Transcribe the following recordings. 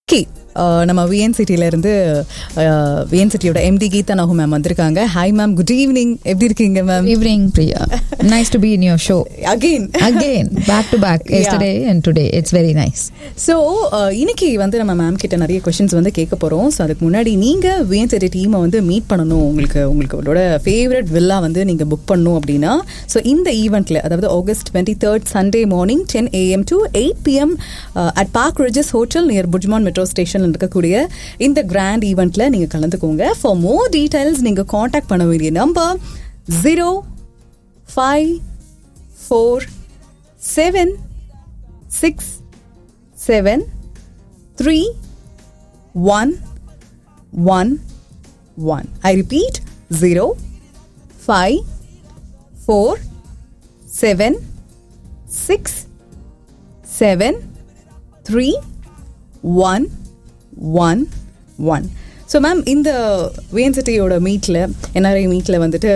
கி நம்ம விஎன் சிட்டில இருந்து விஎன் சிட்டியோட எம்டி கீதா நகு மேம் வந்திருக்காங்க ஹாய் மேம் குட் ஈவினிங் எப்படி இருக்கீங்க ma'am Evening, Priya. nice to be in your show. Again Again, back to back, yesterday and today. It's very nice. So இன்னைக்கு வந்து நம்ம மேம் கிட்ட நிறைய கொஷின்ஸ் வந்து கேட்க போறோம் ஸோ அதுக்கு முன்னாடி நீங்க விஎன் சிட்டி டீமை வந்து மீட் பண்ணணும் உங்களுக்கு உங்களுக்கு உங்களோட ஃபேவரட் வில்லா வந்து நீங்க புக் பண்ணணும் அப்படின்னா ஸோ இந்த ஈவெண்ட்ல அதாவது August twenty third Sunday morning ten AM to eight PM at Park Regis hotel near BurJuman metro station இருக்கக்கூடிய இந்த கிராண்ட் ஈவெண்ட்ல நீங்க கலந்துக்கோங்க ஃபார் மோர் டீடைல்ஸ் நீங்க காண்டாக்ட் பண்ண வேண்டிய number zero five four seven six seven three one one one I repeat zero five four seven six seven three one one one so ma'am இந்த வேன்சிட்டியோட மீட்டில் என்ஆர்ஐ மீட்டில் வந்துட்டு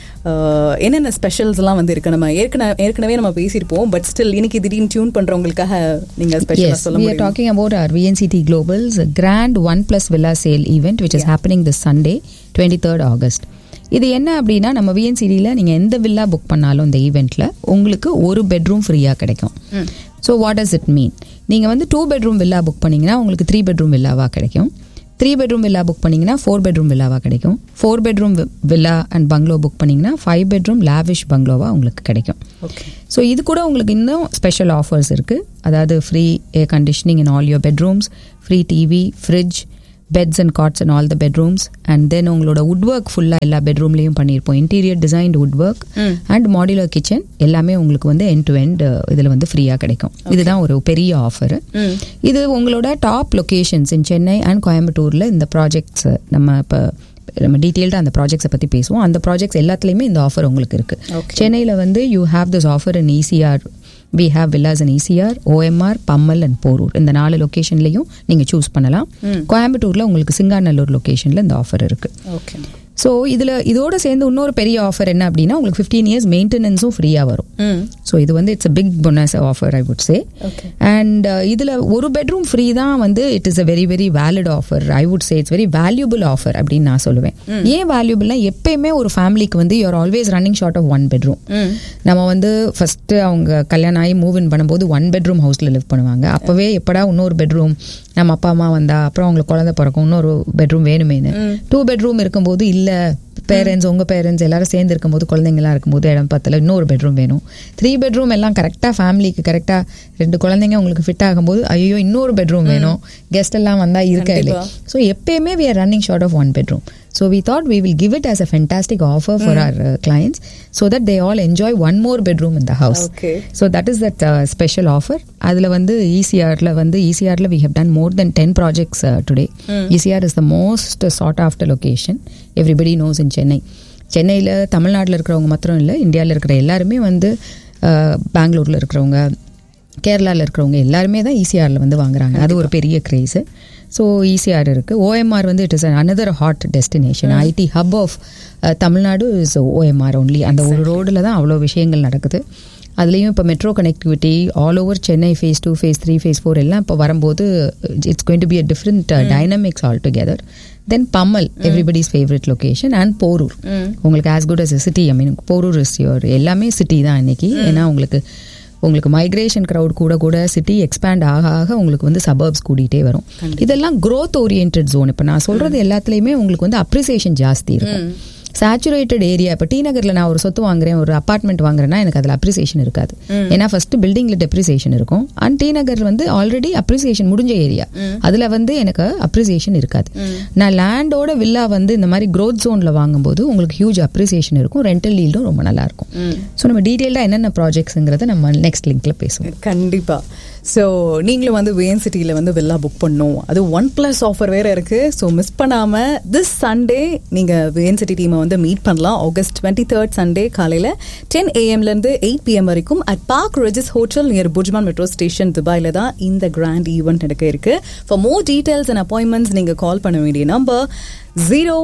அஹ், என்னென்ன ஸ்பெஷல்ஸ்லாம் வந்து இருக்கு நம்ம ஏற்கனவே ஏற்கனவே நம்ம பேசியிருப்போம் பட் ஸ்டில் இன்னைக்கு திடீர்னு டியூன் பண்ணுறவங்களுக்காக நீங்கள் ஸ்பெஷலாக Yes, சொல்ல we are முடியும் talking about our VNCT Global's grand One Plus Villa Sale event, which is happening this Sunday, 23rd August. இது என்ன அப்படின்னா நம்ம விஎன்சிடியில் நீங்கள் எந்த வில்லா புக் பண்ணாலும் இந்த ஈவெண்ட்டில் உங்களுக்கு ஒரு பெட்ரூம் ஃப்ரீயாக கிடைக்கும் so what does it mean நீங்கள் வந்து டூ பெட்ரூம் வில்லா புக் பண்ணீங்கன்னா உங்களுக்கு த்ரீ பெட்ரூம் வில்லாவாக கிடைக்கும் த்ரீ பெட்ரூம் வில்லா புக் பண்ணீங்கன்னா ஃபோர் பெட்ரூம் வில்லாவாக கிடைக்கும் four bedroom villa and bungalow book பண்ணீங்கன்னா ஃபைவ் பெட்ரூம் லாவிஷ் பங்களோவாக உங்களுக்கு கிடைக்கும் ஓகே ஸோ இது கூட உங்களுக்கு இன்னும் ஸ்பெஷல் ஆஃபர்ஸ் இருக்குது அதாவது free air conditioning in all your bedrooms free TV fridge beds and cots and all the bedrooms and then உங்களோட வுட் ஒர்க் ஃபுல்லாக எல்லா பெட்ரூம்லேயும் பண்ணியிருப்போம் interior designed wood work and modular kitchen எல்லாமே உங்களுக்கு வந்து எண்ட் டு எண்ட் இதில் வந்து ஃப்ரீயாக கிடைக்கும் இதுதான் ஒரு பெரிய ஆஃபர் இது உங்களோட top locations in Chennai and கோயம்புத்தூரில் இந்த ப்ராஜெக்ட்ஸ் நம்ம இப்போ நம்ம டீட்டெயில்டாக அந்த ப்ராஜெக்ட்ஸை பற்றி பேசுவோம் அந்த ப்ராஜெக்ட்ஸ் எல்லாத்துலேயுமே இந்த ஆஃபர் உங்களுக்கு இருக்குது Okay. சென்னையில் வந்து you have this offer in ECR we have villas in ECR OMR Pammal and Porur இந்த நாலு லொக்கேஷன்லையும் நீங்கள் சூஸ் பண்ணலாம் கோயம்புத்தூரில் உங்களுக்கு சிங்காநல்லூர் லொக்கேஷனில் இந்த ஆஃபர் இருக்குது ஓகே ஸோ இதில் இதோட சேர்ந்து இன்னொரு பெரிய ஆஃபர் என்ன அப்படின்னா உங்களுக்கு ஃபிஃப்டீன் இயர்ஸ் மெயின்டெனன்ஸும் ஃப்ரீயாக வரும் ம் ஸோ இது வந்து it's a big bonus offer I would say okay and இதில் ஒரு பெட்ரூம் ஃப்ரீ தான் வந்து it is a very very valid offer I would say it's very valuable offer அப்படின்னு நான் சொல்லுவேன் ஏன் வேல்யூபிள்னா எப்பயுமே ஒரு ஃபேமிலிக்கு வந்து you are always running short of one bedroom நம்ம வந்து ஃபர்ஸ்ட் அவங்க கல்யாணம் ஆகி மூவ் இன் பண்ணும்போது ஒன் பெட்ரூம் ஹவுஸ்ல லிவ் பண்ணுவாங்க அப்பவே எப்படா இன்னொரு பெட்ரூம் நம்ம அப்பா அம்மா வந்தா அப்புறம் அவங்களுக்கு குழந்தை பிறக்கும் இன்னொரு பெட்ரூம் வேணுமேனு டூ பெட்ரூம் இருக்கும்போது இல்ல பேரண்ட்ஸ் உங்க பேரண்ட்ஸ் எல்லாரும் சேர்ந்து இருக்கும்போது குழந்தைங்களாம் இருக்கும்போது இடம் பத்தல இன்னொரு பெட்ரூம் வேணும் த்ரீ பெட்ரூம் எல்லாம் கரெக்டா ஃபேமிலிக்கு கரெக்டா ரெண்டு குழந்தைங்க உங்களுக்கு ஃபிட் ஆகும்போது ஐயோ இன்னொரு பெட்ரூம் வேணும் கெஸ்ட் எல்லாம் வந்தா இருக்க இல்லை ஸோ எப்பயுமே we are running short of one bedroom so we thought we will give it as a fantastic offer for our clients so that they all enjoy one more bedroom in the house Okay. So that is that special offer அதில் வந்து ஈசிஆரில் வந்து ஈசிஆரில் we have done more then ten projects today ECR is the most sought after location everybody knows in Chennai சென்னையில் தமிழ்நாட்டில் இருக்கிறவங்க மாத்திரம் இல்லை இந்தியாவில் இருக்கிற எல்லாருமே வந்து பெங்களூரில் இருக்கிறவங்க கேரளாவில் இருக்கிறவங்க எல்லாருமே தான் ஈசிஆரில் வந்து வாங்குறாங்க அது ஒரு பெரிய கிரேஸு ஸோ ஈசிஆர் இருக்குது ஓஎம்ஆர் வந்து it is another hot destination IT hub of Tamil Nadu is OMR only அந்த ஒரு ரோடில் தான் அவ்வளோ விஷயங்கள் நடக்குது அதுலேயும் இப்போ metro connectivity all over Chennai phase two phase three phase four எல்லாம் இப்போ வரும்போது it's going to be a different dynamics all together then Pammal everybody's favourite location and Porur உங்களுக்கு as good as city I mean Porur is your எல்லாமே city தான் இன்னைக்கு ஏன்னா உங்களுக்கு உங்களுக்கு மைக்ரேஷன் க்ரௌட் கூட கூட சிட்டி எக்ஸ்பேண்ட் ஆக ஆக உங்களுக்கு வந்து சபர்ப்ஸ் கூடிட்டே வரும் இதெல்லாம் growth oriented ஜோன் இப்போ நான் சொல்றது எல்லாத்துலேயுமே உங்களுக்கு வந்து அப்ரிசியேஷன் ஜாஸ்தி இருக்கும் சேச்சுரேட்டட் ஏரியா இப்போ டி நகர்ல நான் ஒரு சொத்து வாங்குறேன் ஒரு அபார்ட்மெண்ட் வாங்குறேன்னா எனக்கு அதில் அப்ரிசியேஷன் இருக்காது ஏன்னா ஃபர்ஸ்ட் பில்டிங்ல டெப்ரிசியேஷன் இருக்கும் அண்ட் டி நகர் வந்து ஆல்ரெடி அப்ரிசியேஷன் முடிஞ்ச ஏரியா அதுல வந்து எனக்கு அப்ரிசியேஷன் இருக்காது நான் லேண்டோட வில்லா வந்து இந்த மாதிரி growth ஜோன்ல வாங்கும்போது உங்களுக்கு ஹியூஜ் அப்ரிசியேஷன் இருக்கும் ரெண்டல் லீல்டும் ரொம்ப நல்லா இருக்கும் ஸோ நம்ம டீட்டெயிலாக என்னென்ன ப்ராஜெக்ட்ஸுங்கிறத நம்ம நெக்ஸ்ட் லிங்க்ல பேசுவோம் கண்டிப்பா ஸோ நீங்களும் வந்து வேன் சிட்டியில் வந்து வில்லா புக் பண்ணும் அது ஒன் பிளஸ் ஆஃபர் வேற இருக்கு ஸோ மிஸ் பண்ணாம திஸ் சண்டே நீங்க வேன் சிட்டி டீமை வந்து மீட் பண்ணலாம் ஆகஸ்ட் டுவெண்ட்டி தேர்ட் சண்டே காலையில டென் ஏஎம்ல இருந்து எயிட் பிஎம் வரைக்கும் at Park Regis hotel near BurJuman metro station துபாயில தான் இந்த கிராண்ட் ஈவெண்ட் நடக்க இருக்கு for more details and appointments நீங்க கால் பண்ண வேண்டிய number zero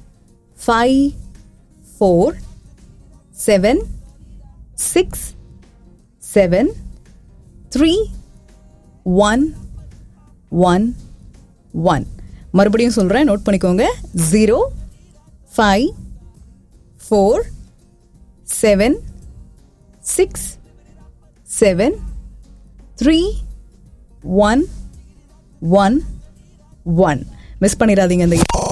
five four seven six seven three one one one மறுபடியும் சொல்கிறேன் நோட் பண்ணிக்கோங்க zero five four seven six seven three one one one miss பண்ணிடாதீங்க இந்த